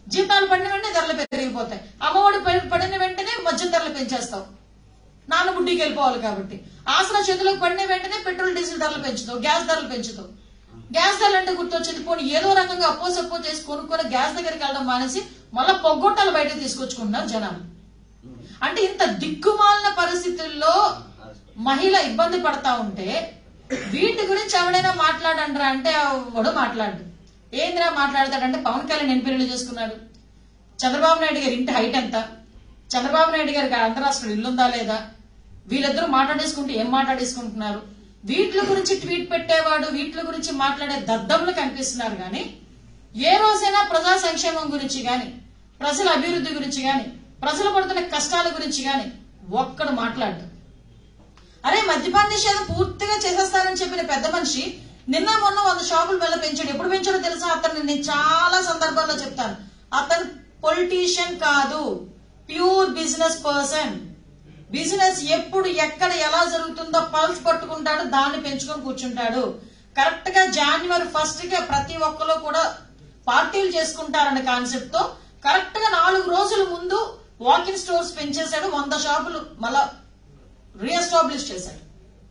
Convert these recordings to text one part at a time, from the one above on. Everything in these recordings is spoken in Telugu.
జీతాలు పడిన వెంటనే ధరలు పెరిగిపోతాయి అమ్మఒడి పడి- పడిన వెంటనే మద్యం ధరలు పెంచేస్తావు నాన్న బుడ్డికి వెళ్ళిపోవాలి కాబట్టి ఆసరా చేతులకు పడిన వెంటనే పెట్రోల్ డీజిల్ ధరలు పెంచుతావు గ్యాస్ ధరలు పెంచుతావు గ్యాస్ ధరలు అంటే గుర్తొచ్చింది పోనీ ఏదో రకంగా అప్పో సప్పో చేసి కొనుక్కొని గ్యాస్ దగ్గరికి వెళ్ళడం మానేసి మళ్ళీ పొగ్గొట్టాలు బయటకు తీసుకొచ్చుకుంటున్నారు జనాలు అంటే ఇంత దిక్కుమాలిన పరిస్థితుల్లో మహిళ ఇబ్బంది పడతా ఉంటే వీటి గురించి ఎవడైనా మాట్లాడండ్రా అంటే ఎవడు మాట్లాడు ఏందిరా మాట్లాడతాడంటే పవన్ కళ్యాణ్ ఎన్ని పెళ్లి చేసుకున్నాడు చంద్రబాబు నాయుడు గారి ఇంటి హైట్ ఎంత చంద్రబాబు నాయుడు గారికి అంతరాష్ట్ర ఇల్లుందా లేదా వీళ్ళిద్దరూ మాట్లాడేసుకుంటూ ఏం మాట్లాడేసుకుంటున్నారు వీటి గురించి ట్వీట్ పెట్టేవాడు వీటి గురించి మాట్లాడే దద్దములు కనిపిస్తున్నారు కానీ ఏ రోజైనా ప్రజా సంక్షేమం గురించి గాని ప్రజల అభివృద్ధి గురించి గాని ప్రజలు పడుతున్న కష్టాల గురించి గాని ఒక్కడు మాట్లాడు అరే మద్యపాన నిషేధం పూర్తిగా చేసేస్తానని చెప్పిన పెద్ద మనిషి నిన్న మొన్న వంద షాపులు వెళ్ళ పెంచాడు ఎప్పుడు పెంచాడో తెలుసా అతన్ని నేను చాలా సందర్భాల్లో చెప్తాను అతను పొలిటీషియన్ కాదు ప్యూర్ బిజినెస్ పర్సన్ బిజినెస్ ఎప్పుడు ఎక్కడ ఎలా జరుగుతుందో పల్స్ పట్టుకుంటాడు దాన్ని పెంచుకొని కూర్చుంటాడు కరెక్ట్ గా జనవరి ఫస్ట్ గా ప్రతి ఒక్కరు కూడా పార్టీలు చేసుకుంటారనే కాన్సెప్ట్ తో కరెక్ట్ గా నాలుగు రోజుల ముందు వాకింగ్ స్టోర్స్ పెంచేశాడు వంద షాపులు మళ్ళా రీఎస్టాబ్లిష్ చేశాడు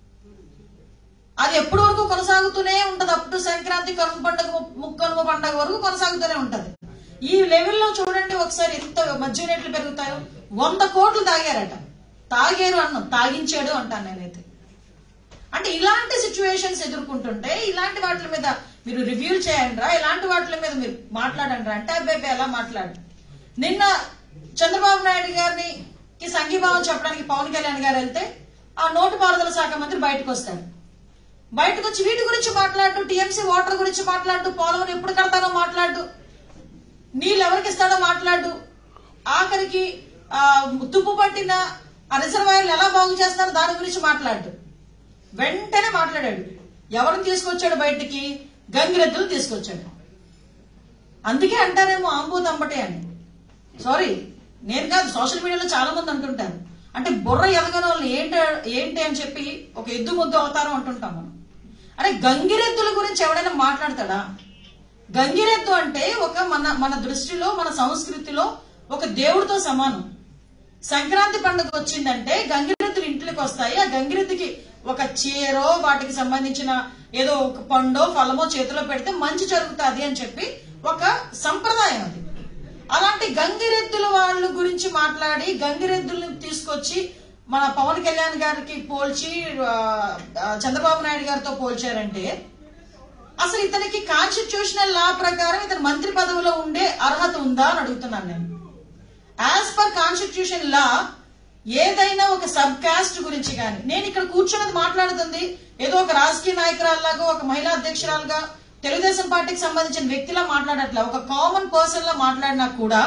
అది ఎప్పటి వరకు కొనసాగుతూనే ఉంటది అప్ టు సంక్రాంతి కనుమ పండుగ ముక్కనుమ పండుగ వరకు కొనసాగుతూనే ఉంటది ఈ లెవెల్లో చూడండి ఒకసారి ఎంత మద్యం రేట్లు పెరుగుతాయో వంద కోట్లు తాగారట తాగారు అన్నం తాగించాడు అంటాను నేనైతే అంటే ఇలాంటి సిచ్యువేషన్స్ ఎదుర్కొంటుంటే ఇలాంటి వాటి మీద మీరు రివ్యూ చేయండి రా ఇలాంటి వాటి మీద మీరు మాట్లాడండి రా అంటే అబ్బాయి ఎలా మాట్లాడు నిన్న చంద్రబాబు నాయుడు గారిని కి సంఘీభావం చెప్పడానికి పవన్ కళ్యాణ్ గారు వెళ్తే ఆ నోటు పారుదల శాఖ మంత్రి బయటకు వస్తాడు బయటకు వచ్చి వీటి గురించి మాట్లాడు టీఎంసీ వాటర్ గురించి మాట్లాడు పోలవరం ఎప్పుడు కడతానో మాట్లాడు నీళ్ళు ఎవరికి ఇస్తాడో మాట్లాడు ఆఖరికి ఆ, తుప్పు పట్టిన ఆ రిజర్వాయర్లు ఎలా బాగు చేస్తారో దాని గురించి మాట్లాడు వెంటనే మాట్లాడాడు ఎవరిని తీసుకొచ్చాడు బయటికి గంగిరెద్దులు తీసుకొచ్చాడు అందుకే అంటారేమో ఆంబో తంబటే అని సారీ నేను కాదు సోషల్ మీడియాలో చాలా మంది అంటుంటారు అంటే బుర్ర ఎదగని వాళ్ళని ఏంటి ఏంటి అని చెప్పి ఒక ఎద్దు ముద్దు అవతారం అంటుంటాం మనం అరే గంగిరెద్దుల గురించి ఎవడైనా మాట్లాడతాడా గంగిరెద్దు అంటే ఒక మన మన దృష్టిలో మన సంస్కృతిలో ఒక దేవుడితో సమానం సంక్రాంతి పండుగ వచ్చిందంటే గంగిరెద్దులు ఇంట్లోకి వస్తాయి ఆ గంగిరెద్దుకి ఒక చీరో వాటికి సంబంధించిన ఏదో ఒక పండో ఫలమో చేతిలో పెడితే మంచి జరుగుతుంది అని చెప్పి ఒక సంప్రదాయం అది అలాంటి గంగిరెద్దుల వాళ్ళ గురించి మాట్లాడి గంగిరెద్దుల్ని తీసుకొచ్చి మన పవన్ కళ్యాణ్ గారికి పోల్చి ఆ, ఆ, చంద్రబాబు నాయుడు గారితో పోల్చారంటే అసలు ఇతనికి కాన్స్టిట్యూషనల్ లా ప్రకారం ఇతను మంత్రి పదవిలో ఉండే అర్హత ఉందా అని అడుగుతున్నాను నేను యాజ్ పర్ కాన్స్టిట్యూషన్ లా ఏదైనా ఒక సబ్ కాస్ట్ గురించి కానీ నేను ఇక్కడ కూర్చున్నది మాట్లాడుతుంది ఏదో ఒక రాజకీయ నాయకురాల్లాగా ఒక మహిళా అధ్యక్షురాలుగా తెలుగుదేశం పార్టీకి సంబంధించిన వ్యక్తిలా మాట్లాడట్లా ఒక కామన్ పర్సన్ లా మాట్లాడినా కూడా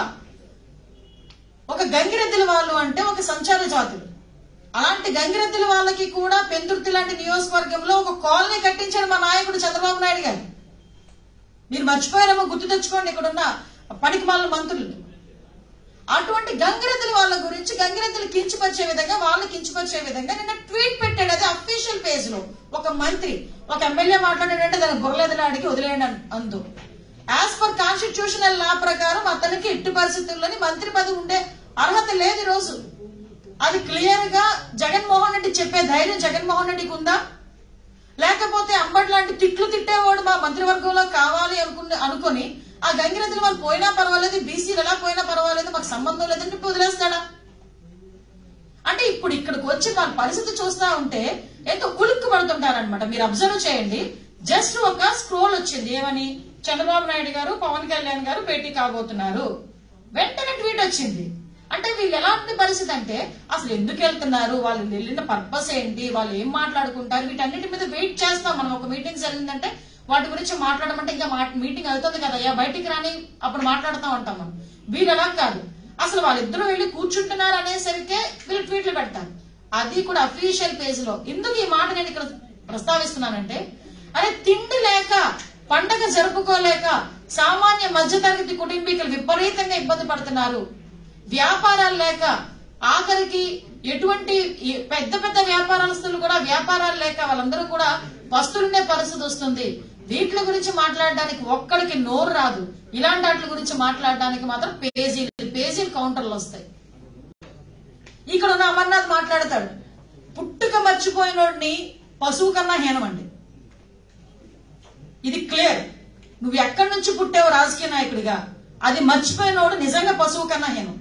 ఒక గంగిరెద్దుల వాళ్ళు అంటే ఒక సంచార జాతులు అలాంటి గంగిరెద్దుల వాళ్ళకి కూడా పెందుర్తి లాంటి నియోజకవర్గంలో ఒక కాలనీ కట్టించాడు మా నాయకుడు చంద్రబాబు నాయుడు గారు మీరు మర్చిపోయారేమో గుర్తు తెచ్చుకోండి ఇక్కడున్న పనికి మాల మంత్రులు అటువంటి గంగిరెద్దుల వాళ్ళ గురించి గంగిరెద్దులు కించపరిచే విధంగా వాళ్ళు కించపరిచే విధంగా నిన్న ట్వీట్ పెట్టాడు అది అఫీషియల్ పేజ్ లో ఒక మంత్రి ఒక ఎమ్మెల్యే మాట్లాడాడంటే దాని బుర్రలేదని అడిగి వదిలేయండి అన్- అందు యాజ్ పర్ కాన్స్టిట్యూషనల్ లా ప్రకారం అతనికి ఎట్టి పరిస్థితుల్లోని మంత్రి పదవి ఉండే అర్హత లేదు ఈ రోజు అది క్లియర్ గా జగన్మోహన్ రెడ్డి చెప్పే ధైర్యం జగన్మోహన్ రెడ్డికి ఉందా లేకపోతే అంబటి లాంటి తిట్లు తిట్టేవాడు మా మంత్రివర్గంలో కావాలి అనుకుని అనుకొని ఆ గంగిరెద్దులు వాళ్ళు పోయినా పర్వాలేదు బీసీలు ఎలా పోయినా పర్వాలేదు మాకు సంబంధం లేదని చెప్పి వదిలేస్తాడా అంటే ఇప్పుడు ఇక్కడికి వచ్చి మన పరిస్థితి చూస్తా ఉంటే ఎంతో కులుక్కు పడుతుంటారనమాట మీరు అబ్జర్వ్ చేయండి జస్ట్ ఒక స్క్రోల్ వచ్చింది ఏమని చంద్రబాబు నాయుడు గారు పవన్ కళ్యాణ్ గారు భేటీ కాబోతున్నారు వెంటనే ట్వీట్ వచ్చింది అంటే వీళ్ళు ఎలాంటి పరిస్థితి అంటే అసలు ఎందుకు వెళ్తున్నారు వాళ్ళు వెళ్ళిన పర్పస్ ఏంటి వాళ్ళు ఏం మాట్లాడుకుంటారు వీటన్నిటి మీద వెయిట్ చేస్తాం మనం ఒక మీటింగ్ జరిగిందంటే వాటి గురించి మాట్లాడమంటే ఇంకా మీటింగ్ అవుతుంది కదయ్యా బయటికి రాని అప్పుడు మాట్లాడుతూ ఉంటాం మనం వీళ్ళు ఎలా కాదు అసలు వాళ్ళిద్దరూ వెళ్ళి కూర్చుంటున్నారు అనేసరికే వీళ్ళు ట్వీట్లు పెడతారు అది కూడా అఫీషియల్ పేజ్ లో ఎందుకు ఈ మాట నేను ఇక్కడ ప్రస్తావిస్తున్నానంటే అరే తిండి లేక పండగ జరుపుకోలేక సామాన్య మధ్యతరగతి కుటుంబీకులు విపరీతంగా ఇబ్బంది పడుతున్నారు వ్యాపారాలు లేక ఆఖరికి ఎటువంటి ఈ పెద్ద పెద్ద వ్యాపారస్తులు కూడా వ్యాపారాలు లేక వాళ్ళందరూ కూడా వస్తులుండే పరిస్థితి వస్తుంది వీటి గురించి మాట్లాడడానికి ఒక్కడికి నోరు రాదు ఇలాంటి వాటి గురించి మాట్లాడడానికి మాత్రం పేజీలు పేజీలు కౌంటర్లు వస్తాయి ఇక్కడ ఉన్న అమర్నాథ్ మాట్లాడతాడు పుట్టుక మర్చిపోయినోడిని పశువు కన్నా హీనమండి ఇది క్లియర్ నువ్వు ఎక్కడి నుంచి పుట్టావు రాజకీయ నాయకుడిగా అది మర్చిపోయినోడు నిజంగా పశువు కన్నా హీనం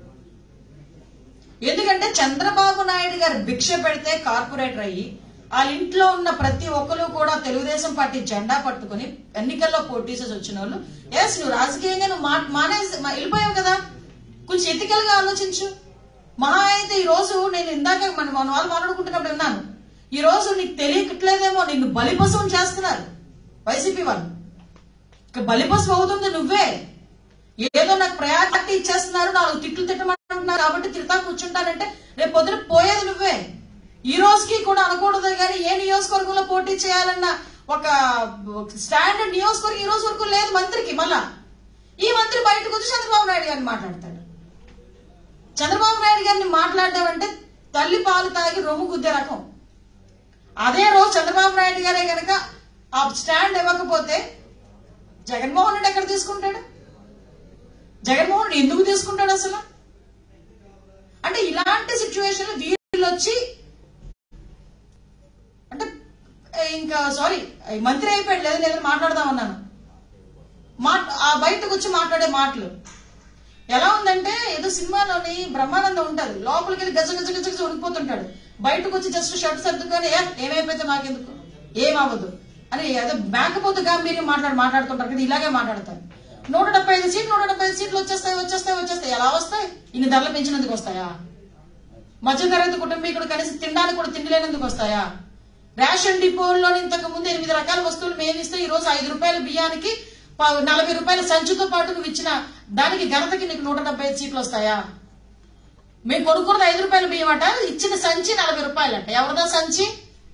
ఎందుకంటే చంద్రబాబు నాయుడు గారు భిక్ష పెడితే కార్పొరేటర్ అయ్యి వాళ్ళ ఇంట్లో ఉన్న ప్రతి ఒక్కరు కూడా తెలుగుదేశం పార్టీ జెండా పట్టుకుని ఎన్నికల్లో పోటీ చేసి వచ్చిన వాళ్ళు ఎస్ నువ్వు రాజకీయంగా నువ్వు మా- మానేసి మా- వెళ్ళిపోయావు కదా కొంచెం ఎథికల్ గా ఆలోచించు మహా అయితే ఈ రోజు నేను ఇందాక మన మన వాళ్ళు మాట్లాడుకుంటున్నప్పుడు విన్నాను ఈ రోజు నీకు తెలియట్లేదేమో నిన్ను బలిపశువుని చేస్తున్నారు వైసీపీ వాళ్ళు ఇక బలిపశువు అవుతుంది నువ్వే ఏదో నాకు ప్రయారిటీ ఇచ్చేస్తున్నారు నాలుగు తిట్లు తిట్టమంటున్నారు కాబట్టి తిడతా కూర్చుంటానంటే రేపు పొద్దున పోయేది నువ్వే ఈ రోజుకి కూడా అనకూడదు కానీ ఏ నియోజకవర్గంలో పోటీ చేయాలన్న ఒక స్టాండర్డ్ నియోజకవర్గం ఈ రోజు వరకు లేదు మంత్రికి మళ్ళా ఈ మంత్రి బయటకు వచ్చి చంద్రబాబు నాయుడు గారిని మాట్లాడతాడు చంద్రబాబు నాయుడు గారిని మాట్లాడడం అంటే తల్లి పాలు తాగి రొమ్ము గుద్దే రకం అదే రోజు చంద్రబాబు నాయుడు గారే గనక ఆ స్టాండ్ ఇవ్వకపోతే జగన్మోహన్ రెడ్డి ఎక్కడ తీసుకుంటాడు జగన్మోహన్ రెడ్డి ఎందుకు తీసుకుంటాడు అసలు అంటే ఇలాంటి సిచ్యువేషన్ వీళ్ళు వచ్చి అంటే ఏ, ఇంకా సారీ మంత్రి అయిపోయాడు లేదు నేను మాట్లాడదామన్నాను మాట ఆ బయటకు వచ్చి మాట్లాడే మాటలు ఎలా ఉందంటే ఏదో సినిమాలోని బ్రహ్మానందం ఉంటది లోపలికి వెళ్ళి గజ గజ గజ గజ ఉడికిపోతుంటాడు బయటకు వచ్చి జస్ట్ షర్ట్ సర్దుకొని ఏ ఏమైపోతే మాకెందుకు ఏమవ్వదు అని ఏదో మేకపోతు గాంభీర్యం మాట్లాడు మాట్లాడుతుంటారు కదా ఇలాగే మాట్లాడతారు నూట డెబ్బై ఐదు సీట్లు నూట డెబ్బై ఐదు సీట్లు వచ్చేస్తాయి వచ్చేస్తాయి వచ్చేస్తాయి ఎలా వస్తాయి ఇన్ని ధరలు పెంచినందుకు వస్తాయా మధ్యతరగతి కుటుంబీకుడు కనీసం తినడానికి కూడా తిండి లేనందుకు వస్తాయా రేషన్ డిపోల్లో ఇంతకు ముందు ఎనిమిది రకాల వస్తువులు మేము ఇస్తే ఈ రోజు ఐదు రూపాయల బియ్యానికి ప- నలభై రూపాయల సంచితో పాటు నువ్వు ఇచ్చిన దానికి ఘనతకి నీకు నూట డెబ్బై ఐదు సీట్లు వస్తాయా మేము కొనుక్కున్నది ఐదు రూపాయల బియ్యం అట ఇచ్చిన సంచి నలభై రూపాయలట ఎవరిదా సంచి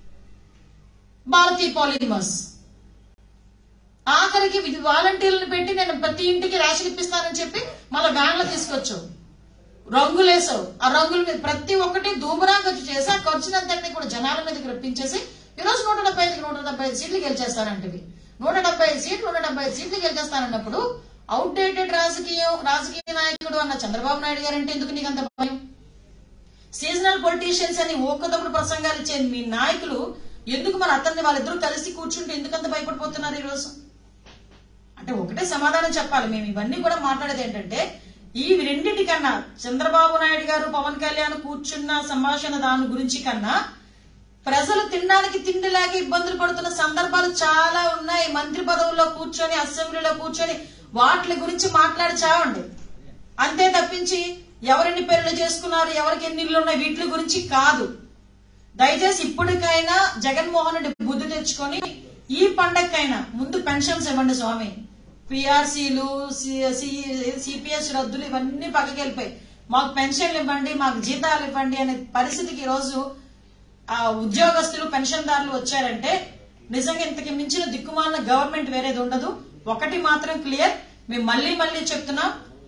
భారతీయ పాలిమర్స్ ఆఖరికి ఇది వాలంటీర్లను పెట్టి నేను ప్రతి ఇంటికి రేషన్ ఇప్పిస్తానని చెప్పి మళ్ళీ వ్యాన్లో తీసుకొచ్చావు రంగులేసావు ఆ రంగుల మీద ప్రతి ఒక్కటి ధూమరా ఖర్చు చేసి ఆ ఖర్చునంతటిని కూడా జనాల మీదకి రప్పించేసి ఈ రోజు నూట డెబ్బై ఐదుకి నూట డెబ్బై ఐదు సీట్లు గెలిచేస్తానంటివి నూట డెబ్బై ఐదు సీట్లు నూట డెబ్బై ఐదు సీట్లు గెలిచేస్తానన్నప్పుడు అవుట్డేటెడ్ రాజకీయం రాజకీయ నాయకుడు అన్న చంద్రబాబు నాయుడు గారు అంటే ఎందుకు నీకు అంత భయం సీజనల్ పొలిటీషియన్స్ అని ఓకదప్పుడు ప్రసంగాలు ఇచ్చే మీ నాయకులు ఎందుకు మన అతన్ని వాళ్ళిద్దరూ కలిసి కూర్చుంటే ఎందుకంత భయపడిపోతున్నారు ఈ రోజు అంటే ఒకటే సమాధానం చెప్పాలి మేము ఇవన్నీ కూడా మాట్లాడేది ఏంటంటే ఈ రెండింటి కన్నా చంద్రబాబు నాయుడు గారు పవన్ కళ్యాణ్ కూర్చున్న సంభాషణ దాని గురించి కన్నా ప్రజలు తినడానికి తిండి లేక ఇబ్బందులు పడుతున్న సందర్భాలు చాలా ఉన్నాయి మంత్రి పదవుల్లో కూర్చొని అసెంబ్లీలో కూర్చొని వాటి గురించి మాట్లాడి చావండి అంతే తప్పించి ఎవరెన్ని పెళ్లి చేసుకున్నారు ఎవరికి ఎన్ని ఇళ్ళు ఉన్నాయి వీటి గురించి కాదు దయచేసి ఇప్పటికైనా జగన్మోహన్ రెడ్డి బుద్ధి తెచ్చుకొని ఈ పండగకైనా ముందు పెన్షన్స్ ఇవ్వండి స్వామి పిఆర్సీలు సిపిఎస్ రద్దులు ఇవన్నీ పక్కకి వెళ్ళిపోయి మాకు పెన్షన్లు ఇవ్వండి మాకు జీతాలు ఇవ్వండి అనే పరిస్థితికి ఈ రోజు ఆ ఉద్యోగస్తులు పెన్షన్దారులు వచ్చారంటే నిజంగా ఇంతకి మించిన దిక్కుమాలిన గవర్నమెంట్ వేరేది ఉండదు ఒకటి మాత్రం క్లియర్ మేము మళ్ళీ మళ్ళీ చెప్తున్నాం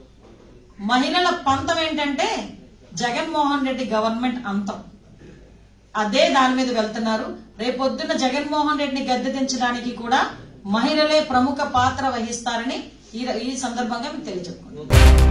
మహిళల పంతం ఏంటంటే జగన్మోహన్ రెడ్డి గవర్నమెంట్ అంతం అదే దాని మీద వెళ్తున్నారు రేపొద్దున జగన్మోహన్ రెడ్డిని గద్దె దించడానికి కూడా మహిళలే ప్రముఖ పాత్ర వహిస్తారని ఈ ఈ సందర్భంగా మీకు తెలియజెప్పుకుంటున్నాను